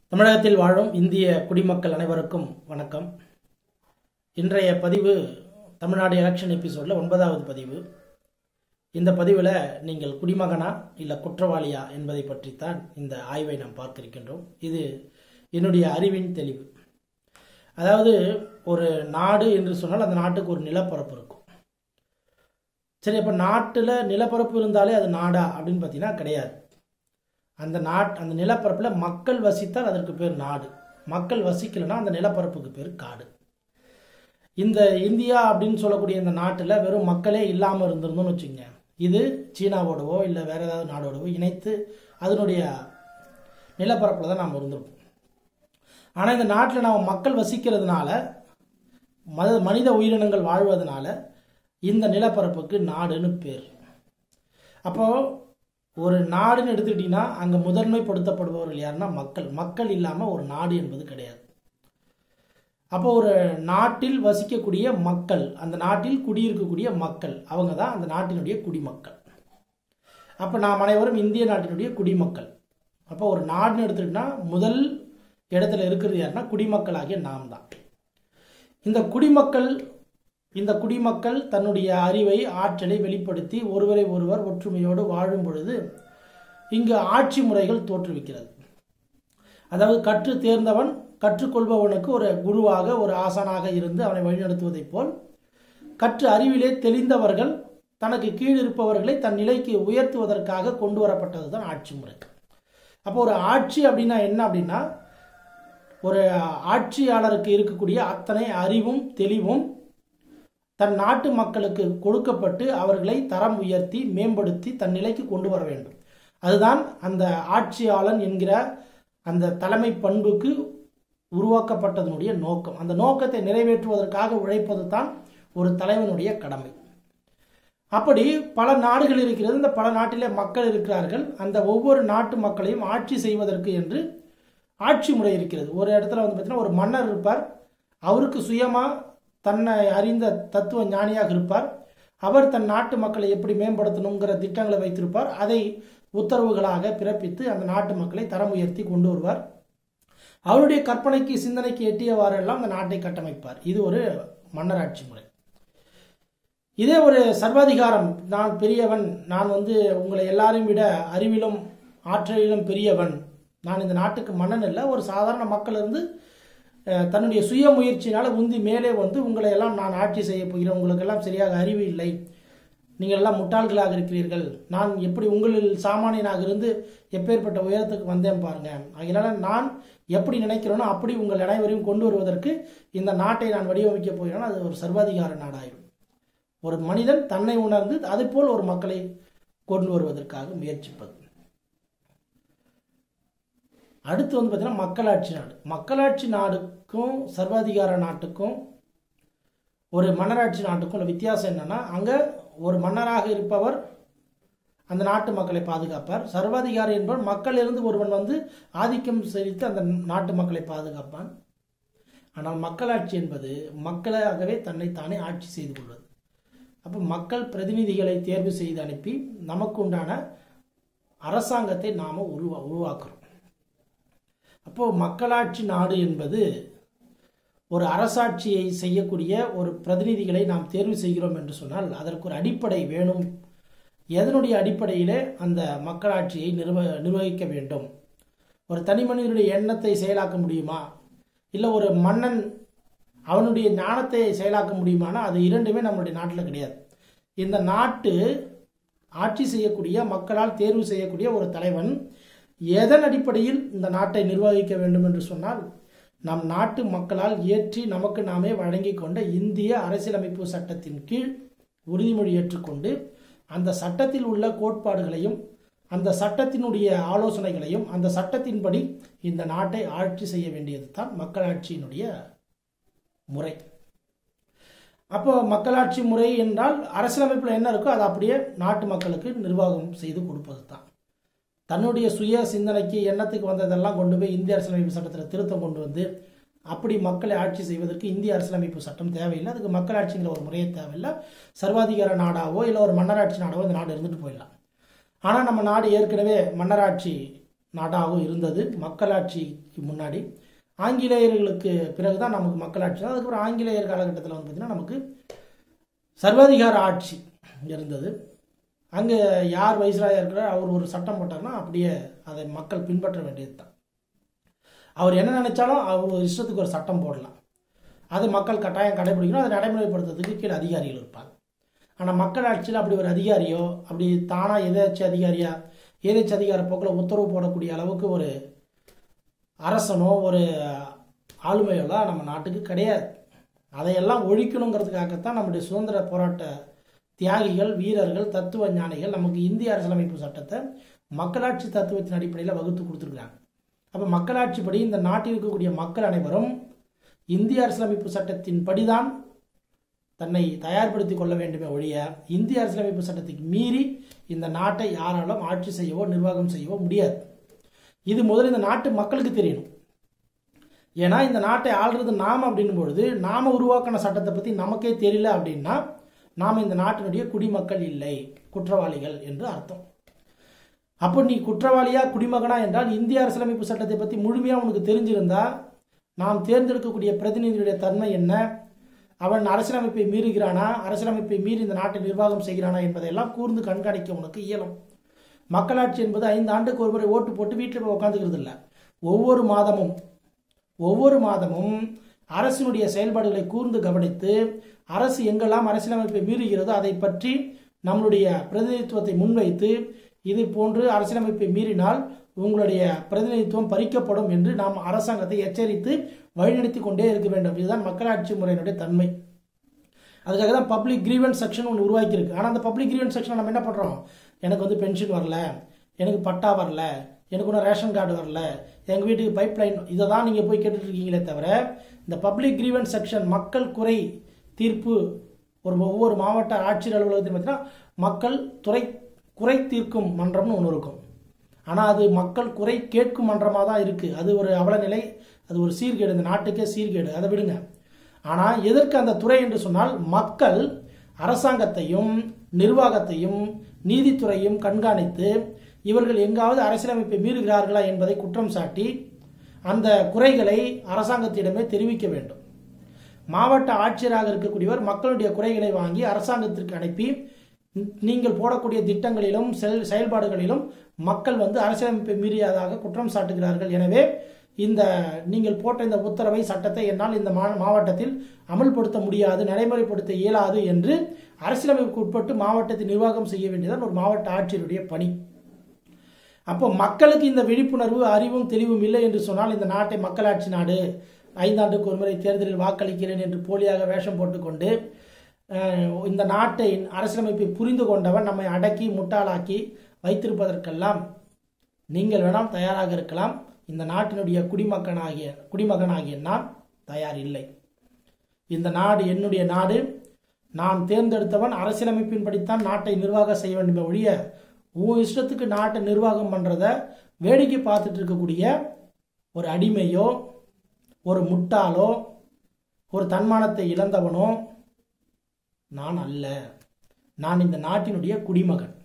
தமிழகத்தில் வாழும் இந்திய குடிமக்கள் அனைவருக்கும் வணக்கம் இன்றைய பதிவு தமிழ்நாடு எலெக்ஷன் எபிசோடில் ஒன்பதாவது பதிவு இந்த பதிவில் நீங்கள் குடிமகனா இல்லை குற்றவாளியா என்பதை பற்றித்தான் இந்த ஆய்வை நாம் பார்க்க இருக்கின்றோம் இது என்னுடைய அறிவின் தெளிவு அதாவது ஒரு நாடு என்று சொன்னால் அந்த நாட்டுக்கு ஒரு நிலப்பரப்பு இருக்கும் சரி அப்போ நாட்டில் நிலப்பரப்பு இருந்தாலே அது நாடா அப்படின்னு பார்த்தீங்கன்னா கிடையாது அந்த நாட் அந்த நிலப்பரப்பில் மக்கள் வசித்தால் அதற்கு பேர் நாடு மக்கள் வசிக்கலைன்னா அந்த நிலப்பரப்புக்கு பேர் காடு இந்த இந்தியா அப்படின்னு சொல்லக்கூடிய இந்த நாட்டில் வெறும் மக்களே இல்லாமல் இருந்திருந்தோம்னு வச்சுக்கோங்க இது சீனாவோடவோ இல்லை வேற ஏதாவது நாடோடவோ இணைத்து அதனுடைய நிலப்பரப்பில் தான் நாம் இருந்திருப்போம் ஆனால் இந்த நாட்டில் நாம் மக்கள் வசிக்கிறதுனால மத மனித உயிரினங்கள் வாழ்வதனால இந்த நிலப்பரப்புக்கு நாடுன்னு பேர் அப்போது ஒரு நாடுன்னு எடுத்துக்கிட்டிங்கன்னா அங்கே முதன்மைப்படுத்தப்படுபவர்கள் யாருன்னா மக்கள் மக்கள் இல்லாமல் ஒரு நாடு என்பது கிடையாது அப்போ ஒரு நாட்டில் வசிக்கக்கூடிய மக்கள் அந்த நாட்டில் குடியிருக்கக்கூடிய மக்கள் அவங்க தான் அந்த நாட்டினுடைய குடிமக்கள் அப்போ நாம் அனைவரும் இந்திய நாட்டினுடைய குடிமக்கள் அப்போ ஒரு நாடுன்னு எடுத்துக்கிட்டோம்னா முதல் இடத்துல இருக்கிறது யாருன்னா குடிமக்களாகிய நாம் தான் இந்த குடிமக்கள் இந்த குடிமக்கள் தன்னுடைய அறிவை ஆற்றலை வெளிப்படுத்தி ஒருவரை ஒருவர் ஒற்றுமையோடு வாழும் பொழுது இங்கு ஆட்சி முறைகள் தோற்றுவிக்கிறது அதாவது கற்று தேர்ந்தவன் கற்றுக்கொள்பவனுக்கு ஒரு குருவாக ஒரு ஆசானாக இருந்து அவனை வழிநடத்துவதைப் போல் கற்று அறிவிலே தெளிந்தவர்கள் தனக்கு கீழ் இருப்பவர்களை தன் நிலைக்கு உயர்த்துவதற்காக கொண்டு வரப்பட்டது தான் ஆட்சி முறை அப்போ ஒரு ஆட்சி அப்படின்னா என்ன அப்படின்னா ஒரு ஆட்சியாளருக்கு இருக்கக்கூடிய அத்தனை அறிவும் தெளிவும் தன் நாட்டு மக்களுக்கு கொடுக்கப்பட்டு அவர்களை தரம் உயர்த்தி மேம்படுத்தி தன் நிலைக்கு கொண்டு வர வேண்டும் அதுதான் அந்த ஆட்சியாளன் என்கிற அந்த தலைமை பண்புக்கு உருவாக்கப்பட்டதனுடைய நோக்கம் அந்த நோக்கத்தை நிறைவேற்றுவதற்காக உழைப்பது தான் ஒரு தலைவனுடைய கடமை அப்படி பல நாடுகள் இருக்கிறது இந்த பல நாட்டிலே மக்கள் இருக்கிறார்கள் அந்த ஒவ்வொரு நாட்டு மக்களையும் ஆட்சி செய்வதற்கு என்று ஆட்சி முறை இருக்கிறது ஒரு இடத்துல வந்து பார்த்தீங்கன்னா ஒரு மன்னர் இருப்பார் அவருக்கு சுயமாக தன்னை அறிந்த தத்துவ ஞானியாக இருப்பார் அவர் தன் நாட்டு மக்களை எப்படி மேம்படுத்தணுங்கிற திட்டங்களை வைத்திருப்பார் அதை உத்தரவுகளாக பிறப்பித்து அந்த நாட்டு மக்களை தரம் உயர்த்தி கொண்டு வருவார் அவருடைய கற்பனைக்கு சிந்தனைக்கு எட்டியவாறெல்லாம் அந்த நாட்டை கட்டமைப்பார் இது ஒரு மன்னராட்சி முறை இதே ஒரு சர்வாதிகாரம் நான் பெரியவன் நான் வந்து உங்களை எல்லாரையும் விட அறிவிலும் ஆற்றலிலும் பெரியவன் நான் இந்த நாட்டுக்கு மன்னன் இல்லை ஒரு சாதாரண மக்கள் இருந்து தன்னுடைய சுய முயற்சியினால் உந்தி மேலே வந்து உங்களை எல்லாம் நான் ஆட்சி செய்ய போகிறேன் உங்களுக்கெல்லாம் சரியாக அறிவு இல்லை நீங்கள் எல்லாம் முட்டாள்களாக இருக்கிறீர்கள் நான் எப்படி உங்களில் சாமானியனாக இருந்து எப்பேற்பட்ட உயரத்துக்கு வந்தேன் பாருங்க அதனால நான் எப்படி நினைக்கிறேனோ அப்படி உங்கள் அனைவரையும் கொண்டு வருவதற்கு இந்த நாட்டை நான் வடிவமைக்க போகிறேன்னா அது ஒரு சர்வாதிகார நாடாயிரும் ஒரு மனிதன் தன்னை உணர்ந்து அதுபோல் ஒரு மக்களை கொண்டு வருவதற்காக முயற்சிப்பது அடுத்து வந்து பார்த்தீங்கன்னா மக்களாட்சி நாடு மக்களாட்சி நாடுக்கும் சர்வாதிகார நாட்டுக்கும் ஒரு மன்னராட்சி நாட்டுக்கும் உள்ள வித்தியாசம் என்னன்னா அங்கே ஒரு மன்னராக இருப்பவர் அந்த நாட்டு மக்களை பாதுகாப்பார் சர்வாதிகாரி என்பவர் மக்களிலிருந்து ஒருவன் வந்து ஆதிக்கம் செலுத்தி அந்த நாட்டு மக்களை பாதுகாப்பான் ஆனால் மக்களாட்சி என்பது மக்களாகவே தன்னை தானே ஆட்சி செய்து கொள்வது அப்போ மக்கள் பிரதிநிதிகளை தேர்வு செய்து அனுப்பி நமக்கு உண்டான அரசாங்கத்தை நாம் உருவா உருவாக்குறோம் அப்போ மக்களாட்சி நாடு என்பது ஒரு அரசாட்சியை செய்யக்கூடிய ஒரு பிரதிநிதிகளை நாம் தேர்வு செய்கிறோம் என்று சொன்னால் அதற்கு ஒரு அடிப்படை வேணும் எதனுடைய அடிப்படையிலே அந்த மக்களாட்சியை நிர்வ நிர்வகிக்க வேண்டும் ஒரு தனி மனிதனுடைய எண்ணத்தை செயலாக்க முடியுமா இல்லை ஒரு மன்னன் அவனுடைய ஞானத்தை செயலாக்க முடியுமானா அது இரண்டுமே நம்மளுடைய நாட்டில் கிடையாது இந்த நாட்டு ஆட்சி செய்யக்கூடிய மக்களால் தேர்வு செய்யக்கூடிய ஒரு தலைவன் எதன் அடிப்படையில் இந்த நாட்டை நிர்வகிக்க வேண்டும் என்று சொன்னால் நம் நாட்டு மக்களால் ஏற்றி நமக்கு நாமே வழங்கி கொண்ட இந்திய அரசியலமைப்பு சட்டத்தின் கீழ் உறுதிமொழி ஏற்றுக்கொண்டு அந்த சட்டத்தில் உள்ள கோட்பாடுகளையும் அந்த சட்டத்தினுடைய ஆலோசனைகளையும் அந்த சட்டத்தின்படி இந்த நாட்டை ஆட்சி செய்ய வேண்டியது தான் மக்களாட்சியினுடைய முறை அப்போ மக்களாட்சி முறை என்றால் அரசியலமைப்பில் என்ன இருக்கோ அதை அப்படியே நாட்டு மக்களுக்கு நிர்வாகம் செய்து கொடுப்பது தான் தன்னுடைய சுய சிந்தனைக்கு எண்ணத்துக்கு வந்ததெல்லாம் கொண்டு போய் இந்திய அரசியலமைப்பு சட்டத்தில் திருத்தம் கொண்டு வந்து அப்படி மக்களை ஆட்சி செய்வதற்கு இந்திய அரசியலமைப்பு சட்டம் தேவையில்லை அதுக்கு மக்களாட்சிங்கிற ஒரு முறையே தேவையில்லை சர்வாதிகார நாடாவோ இல்லை ஒரு மன்னராட்சி நாடாவோ இந்த நாடு இருந்துட்டு போயிடலாம் ஆனால் நம்ம நாடு ஏற்கனவே மன்னராட்சி நாடாகவும் இருந்தது மக்களாட்சிக்கு முன்னாடி ஆங்கிலேயர்களுக்கு பிறகு தான் நமக்கு மக்களாட்சி தான் அதுக்கப்புறம் ஆங்கிலேயர் காலகட்டத்தில் வந்து பார்த்திங்கன்னா நமக்கு சர்வாதிகார ஆட்சி இருந்தது அங்கே யார் வைஸ்ராயா இருக்கிறார் அவர் ஒரு சட்டம் போட்டார்னா அப்படியே அதை மக்கள் பின்பற்ற வேண்டியது தான் அவர் என்ன நினைச்சாலும் அவர் ஒரு இஷ்டத்துக்கு ஒரு சட்டம் போடலாம் அது மக்கள் கட்டாயம் கடைபிடிக்கணும் அதை நடைமுறைப்படுத்துறதுக்கு கீழே அதிகாரிகள் இருப்பாங்க ஆனால் மக்கள் ஆட்சியில் அப்படி ஒரு அதிகாரியோ அப்படி தானாக எதாச்சு அதிகாரியா ஏதாச்சும் அதிகார போக்கில் உத்தரவு போடக்கூடிய அளவுக்கு ஒரு அரசனோ ஒரு ஆளுமையோலாம் நம்ம நாட்டுக்கு கிடையாது அதையெல்லாம் ஒழிக்கணுங்கிறதுக்காகத்தான் நம்முடைய சுதந்திர போராட்ட தியாகிகள் வீரர்கள் தத்துவ ஞானிகள் நமக்கு இந்திய அரசியலமைப்பு சட்டத்தை மக்களாட்சி தத்துவத்தின் அடிப்படையில் வகுத்து கொடுத்துருக்குறாங்க அப்போ மக்களாட்சிப்படி இந்த நாட்டில் இருக்கக்கூடிய மக்கள் அனைவரும் இந்திய அரசியலமைப்பு சட்டத்தின் படிதான் தன்னை தயார்படுத்திக் கொள்ள வேண்டுமே ஒழிய இந்திய அரசியலமைப்பு சட்டத்துக்கு மீறி இந்த நாட்டை யாராலும் ஆட்சி செய்யவோ நிர்வாகம் செய்யவோ முடியாது இது முதல்ல இந்த நாட்டு மக்களுக்கு தெரியணும் ஏன்னா இந்த நாட்டை ஆள்றது நாம் அப்படின்னும் பொழுது நாம உருவாக்கின சட்டத்தை பற்றி நமக்கே தெரியல அப்படின்னா நாம் இந்த நாட்டினுடைய குடிமக்கள் இல்லை குற்றவாளிகள் என்று அர்த்தம் அப்போ நீ குற்றவாளியா குடிமகனா என்றால் இந்திய அரசியலமைப்பு சட்டத்தை பற்றி முழுமையாக உனக்கு தெரிஞ்சிருந்தா நாம் தேர்ந்தெடுக்கக்கூடிய பிரதிநிதியுடைய தன்மை என்ன அவன் அரசியலமைப்பை மீறுகிறானா அரசியலமைப்பை மீறி இந்த நாட்டை நிர்வாகம் செய்கிறானா என்பதையெல்லாம் கூர்ந்து கண்காணிக்க உனக்கு இயலும் மக்களாட்சி என்பது ஐந்து ஆண்டுக்கு ஒரு முறை ஓட்டு போட்டு வீட்டில் போய் உட்காந்துக்கிறது இல்லை ஒவ்வொரு மாதமும் ஒவ்வொரு மாதமும் அரசினுடைய செயல்பாடுகளை கூர்ந்து கவனித்து அரசு எங்கெல்லாம் அரசியலமைப்பை மீறுகிறதோ அதை பற்றி நம்மளுடைய பிரதிநிதித்துவத்தை முன்வைத்து இது போன்று அரசியலமைப்பை மீறினால் உங்களுடைய பிரதிநிதித்துவம் பறிக்கப்படும் என்று நாம் அரசாங்கத்தை எச்சரித்து வழிநடத்தி கொண்டே இருக்க வேண்டும் இதுதான் மக்களாட்சி முறையினுடைய தன்மை அதுக்காக தான் பப்ளிக் கிரீவன்ஸ் செக்ஷன் ஒன்று உருவாக்கியிருக்கு ஆனால் அந்த பப்ளிக் கிரீவன்ஸ் செக்ஷன் நம்ம என்ன பண்ணுறோம் எனக்கு வந்து பென்ஷன் வரல எனக்கு பட்டா வரல எனக்கு ஒன்றும் ரேஷன் கார்டு வரல எங்கள் வீட்டுக்கு பைப் லைன் இதை தான் நீங்கள் போய் கேட்டுட்டு இருக்கீங்களே தவிர இந்த பப்ளிக் கிரீவன்ஸ் செக்ஷன் மக்கள் குறை தீர்ப்பு ஒரு ஒவ்வொரு மாவட்ட ஆட்சியர் அலுவலகத்தில் பார்த்தீங்கன்னா மக்கள் துறை குறை தீர்க்கும் மன்றம்னு ஒன்று இருக்கும் ஆனால் அது மக்கள் குறை கேட்கும் மன்றமாக தான் இருக்குது அது ஒரு அவலநிலை அது ஒரு சீர்கேடு இந்த நாட்டுக்கே சீர்கேடு அதை விடுங்க ஆனால் எதற்கு அந்த துறை என்று சொன்னால் மக்கள் அரசாங்கத்தையும் நிர்வாகத்தையும் நீதித்துறையும் கண்காணித்து இவர்கள் எங்காவது அரசியலமைப்பை மீறுகிறார்களா என்பதை குற்றம் சாட்டி அந்த குறைகளை அரசாங்கத்திடமே தெரிவிக்க வேண்டும் மாவட்ட ஆட்சியராக இருக்கக்கூடியவர் மக்களுடைய குறைகளை வாங்கி அரசாங்கத்திற்கு அனுப்பி நீங்கள் போடக்கூடிய திட்டங்களிலும் செல் செயல்பாடுகளிலும் மக்கள் வந்து அரசியலமைப்பை மீறியதாக குற்றம் சாட்டுகிறார்கள் எனவே இந்த நீங்கள் போட்ட இந்த உத்தரவை சட்டத்தை என்னால் இந்த மா மாவட்டத்தில் அமல்படுத்த முடியாது நடைமுறைப்படுத்த இயலாது என்று அரசியலமைப்புக்கு உட்பட்டு மாவட்டத்தை நிர்வாகம் செய்ய வேண்டியதான் ஒரு மாவட்ட ஆட்சியருடைய பணி அப்போ மக்களுக்கு இந்த விழிப்புணர்வு அறிவும் தெளிவும் இல்லை என்று சொன்னால் இந்த நாட்டை மக்களாட்சி நாடு ஐந்தாண்டுக்கு ஒரு முறை தேர்தலில் வாக்களிக்கிறேன் என்று போலியாக வேஷம் போட்டுக்கொண்டு இந்த நாட்டை அரசியலமைப்பை புரிந்து கொண்டவன் நம்மை அடக்கி முட்டாளாக்கி வைத்திருப்பதற்கெல்லாம் நீங்கள் வேணால் தயாராக இருக்கலாம் இந்த நாட்டினுடைய குடிமகனாகிய குடிமகனாகிய நான் தயார் இல்லை இந்த நாடு என்னுடைய நாடு நான் தேர்ந்தெடுத்தவன் அரசியலமைப்பின்படித்தான் நாட்டை நிர்வாகம் செய்ய வேண்டுமே ஒழிய உன் இஷ்டத்துக்கு நாட்டை நிர்வாகம் பண்ணுறத வேடிக்கை பார்த்துட்டு இருக்கக்கூடிய ஒரு அடிமையோ ஒரு முட்டாளோ ஒரு தன்மானத்தை இழந்தவனோ நான் அல்ல நான் இந்த நாட்டினுடைய குடிமகன்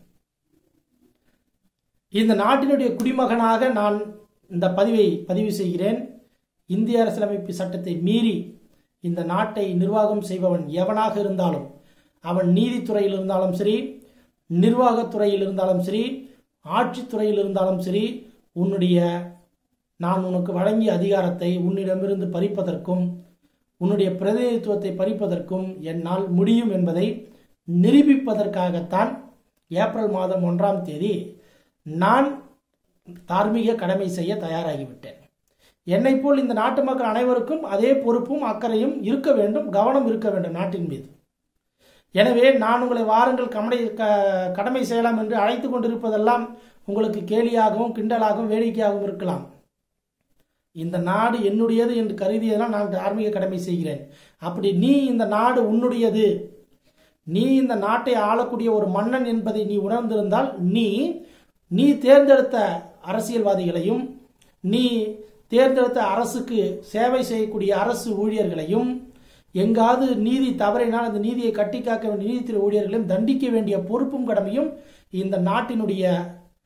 இந்த நாட்டினுடைய குடிமகனாக நான் இந்த பதிவை பதிவு செய்கிறேன் இந்திய அரசியலமைப்பு சட்டத்தை மீறி இந்த நாட்டை நிர்வாகம் செய்பவன் எவனாக இருந்தாலும் அவன் நீதித்துறையில் இருந்தாலும் சரி நிர்வாகத்துறையில் இருந்தாலும் சரி ஆட்சித்துறையில் இருந்தாலும் சரி உன்னுடைய நான் உனக்கு வழங்கிய அதிகாரத்தை உன்னிடமிருந்து பறிப்பதற்கும் உன்னுடைய பிரதிநிதித்துவத்தை பறிப்பதற்கும் என்னால் முடியும் என்பதை நிரூபிப்பதற்காகத்தான் ஏப்ரல் மாதம் ஒன்றாம் தேதி நான் தார்மீக கடமை செய்ய தயாராகிவிட்டேன் என்னை போல் இந்த நாட்டு மக்கள் அனைவருக்கும் அதே பொறுப்பும் அக்கறையும் இருக்க வேண்டும் கவனம் இருக்க வேண்டும் நாட்டின் மீது எனவே நான் உங்களை வாருங்கள் கமடை க கடமை செய்யலாம் என்று அழைத்து கொண்டிருப்பதெல்லாம் உங்களுக்கு கேலியாகவும் கிண்டலாகவும் வேடிக்கையாகவும் இருக்கலாம் இந்த நாடு என்னுடையது என்று கருதியதெல்லாம் நான் தார்மீக கடமை செய்கிறேன் அப்படி நீ இந்த நாடு உன்னுடையது நீ இந்த நாட்டை ஆளக்கூடிய ஒரு மன்னன் என்பதை நீ உணர்ந்திருந்தால் நீ நீ தேர்ந்தெடுத்த அரசியல்வாதிகளையும் நீ தேர்ந்தெடுத்த அரசுக்கு சேவை செய்யக்கூடிய அரசு ஊழியர்களையும் எங்காவது நீதி தவறினால் அந்த நீதியை கட்டி காக்க வேண்டிய நீதித்துறை ஊழியர்களையும் தண்டிக்க வேண்டிய பொறுப்பும் கடமையும் இந்த நாட்டினுடைய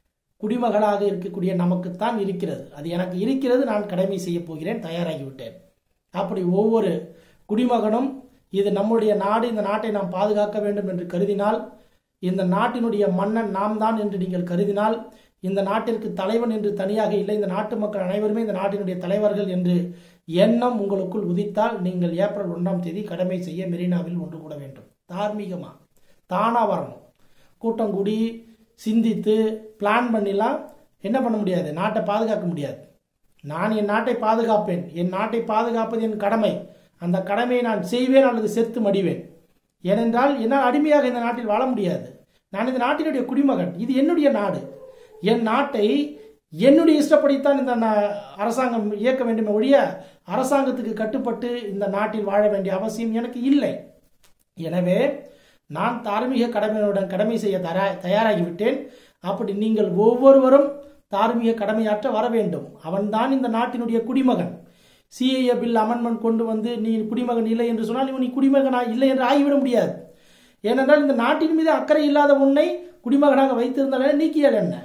குடிமகனாக இருக்கக்கூடிய நமக்குத்தான் இருக்கிறது அது எனக்கு இருக்கிறது நான் கடமை செய்ய போகிறேன் தயாராகிவிட்டேன் அப்படி ஒவ்வொரு குடிமகனும் இது நம்முடைய நாடு இந்த நாட்டை நாம் பாதுகாக்க வேண்டும் என்று கருதினால் இந்த நாட்டினுடைய மன்னன் நாம் தான் என்று நீங்கள் கருதினால் இந்த நாட்டிற்கு தலைவன் என்று தனியாக இல்லை இந்த நாட்டு மக்கள் அனைவருமே இந்த நாட்டினுடைய தலைவர்கள் என்று எண்ணம் உங்களுக்குள் உதித்தால் நீங்கள் ஏப்ரல் ஒன்றாம் தேதி கடமை செய்ய மெரினாவில் ஒன்று கூட வேண்டும் தார்மீகமா தானா வரணும் கூட்டம் கூடி சிந்தித்து பிளான் பண்ணிலாம் என்ன பண்ண முடியாது நாட்டை பாதுகாக்க முடியாது நான் என் நாட்டை பாதுகாப்பேன் என் நாட்டை பாதுகாப்பது என் கடமை அந்த கடமையை நான் செய்வேன் அல்லது செத்து மடிவேன் ஏனென்றால் என்னால் அடிமையாக இந்த நாட்டில் வாழ முடியாது நான் இந்த நாட்டினுடைய குடிமகன் இது என்னுடைய நாடு என் நாட்டை என்னுடைய இஷ்டப்படித்தான் இந்த நா- அரசாங்கம் இயக்க வேண்டுமே ஒழிய அரசாங்கத்துக்கு கட்டுப்பட்டு இந்த நாட்டில் வாழ வேண்டிய அவசியம் எனக்கு இல்லை எனவே நான் தார்மீக கடமையுடன் கடமை செய்ய தர தயாராகிவிட்டேன் அப்படி நீங்கள் ஒவ்வொருவரும் தார்மீக கடமையாற்ற வர வேண்டும் அவன்தான் இந்த நாட்டினுடைய குடிமகன் சிஏஏ பில் அமெண்ட்மெண்ட் கொண்டு வந்து நீ குடிமகன் இல்லை என்று சொன்னால் இவன் நீ குடிமகனா இல்லை என்று ஆகிவிட முடியாது ஏனென்றால் இந்த நாட்டின் மீது அக்கறை இல்லாத உன்னை குடிமகனாக வைத்திருந்தாலே நீக்கியால் என்ன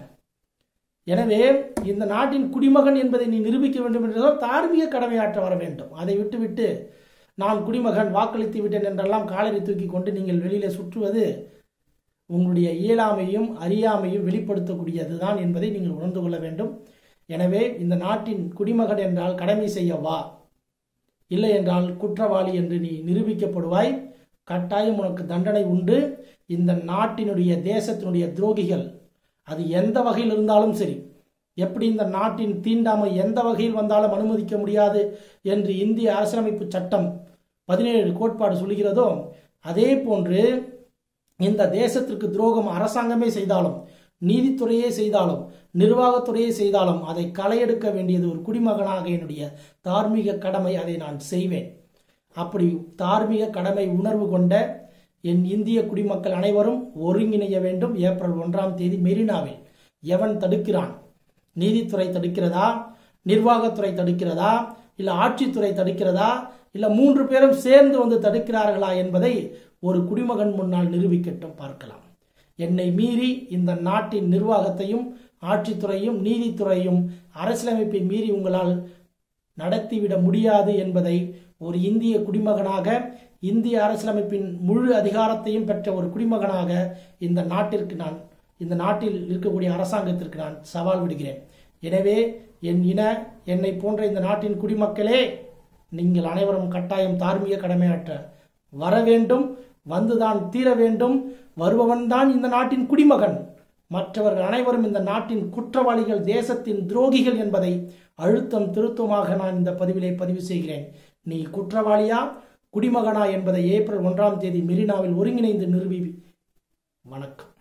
எனவே இந்த நாட்டின் குடிமகன் என்பதை நீ நிரூபிக்க வேண்டும் என்றால் தார்மீக கடமையாற்ற வர வேண்டும் அதை விட்டுவிட்டு நான் குடிமகன் வாக்களித்து விட்டேன் என்றெல்லாம் காலரை தூக்கி கொண்டு நீங்கள் வெளியில சுற்றுவது உங்களுடைய இயலாமையும் அறியாமையும் வெளிப்படுத்தக்கூடியதுதான் என்பதை நீங்கள் உணர்ந்து கொள்ள வேண்டும் எனவே இந்த நாட்டின் குடிமகன் என்றால் கடமை செய்ய வா இல்லை என்றால் குற்றவாளி என்று நீ நிரூபிக்கப்படுவாய் கட்டாயம் உனக்கு தண்டனை உண்டு இந்த நாட்டினுடைய தேசத்தினுடைய துரோகிகள் அது எந்த வகையில் இருந்தாலும் சரி எப்படி இந்த நாட்டின் தீண்டாமை எந்த வகையில் வந்தாலும் அனுமதிக்க முடியாது என்று இந்திய அரசியலமைப்பு சட்டம் பதினேழு கோட்பாடு சொல்கிறதோ அதே போன்று இந்த தேசத்திற்கு துரோகம் அரசாங்கமே செய்தாலும் நீதித்துறையே செய்தாலும் நிர்வாகத்துறையே செய்தாலும் அதை களையெடுக்க வேண்டியது ஒரு குடிமகனாக என்னுடைய தார்மீக கடமை அதை நான் செய்வேன் அப்படி தார்மீக கடமை உணர்வு கொண்ட என் இந்திய குடிமக்கள் அனைவரும் ஒருங்கிணைய வேண்டும் ஏப்ரல் ஒன்றாம் தேதி மெரினாவில் எவன் தடுக்கிறான் நீதித்துறை தடுக்கிறதா நிர்வாகத்துறை தடுக்கிறதா இல்ல ஆட்சித்துறை தடுக்கிறதா இல்ல மூன்று பேரும் சேர்ந்து வந்து தடுக்கிறார்களா என்பதை ஒரு குடிமகன் முன்னால் நிரூபிக்கட்டும் பார்க்கலாம் என்னை மீறி இந்த நாட்டின் நிர்வாகத்தையும் ஆட்சித்துறையும் நீதித்துறையும் அரசியலமைப்பை மீறி உங்களால் நடத்திவிட முடியாது என்பதை ஒரு இந்திய குடிமகனாக இந்திய அரசியலமைப்பின் முழு அதிகாரத்தையும் பெற்ற ஒரு குடிமகனாக இந்த நாட்டிற்கு நான் இந்த நாட்டில் இருக்கக்கூடிய அரசாங்கத்திற்கு நான் சவால் விடுகிறேன் எனவே என் இன என்னை போன்ற இந்த நாட்டின் குடிமக்களே நீங்கள் அனைவரும் கட்டாயம் தார்மீக கடமையாற்ற வர வேண்டும் வந்துதான் தீர வேண்டும் வருபவன்தான் இந்த நாட்டின் குடிமகன் மற்றவர்கள் அனைவரும் இந்த நாட்டின் குற்றவாளிகள் தேசத்தின் துரோகிகள் என்பதை அழுத்தம் திருத்தமாக நான் இந்த பதிவிலே பதிவு செய்கிறேன் நீ குற்றவாளியா குடிமகனா என்பதை ஏப்ரல் ஒன்றாம் தேதி மெரினாவில் ஒருங்கிணைந்து நிரூபி வணக்கம்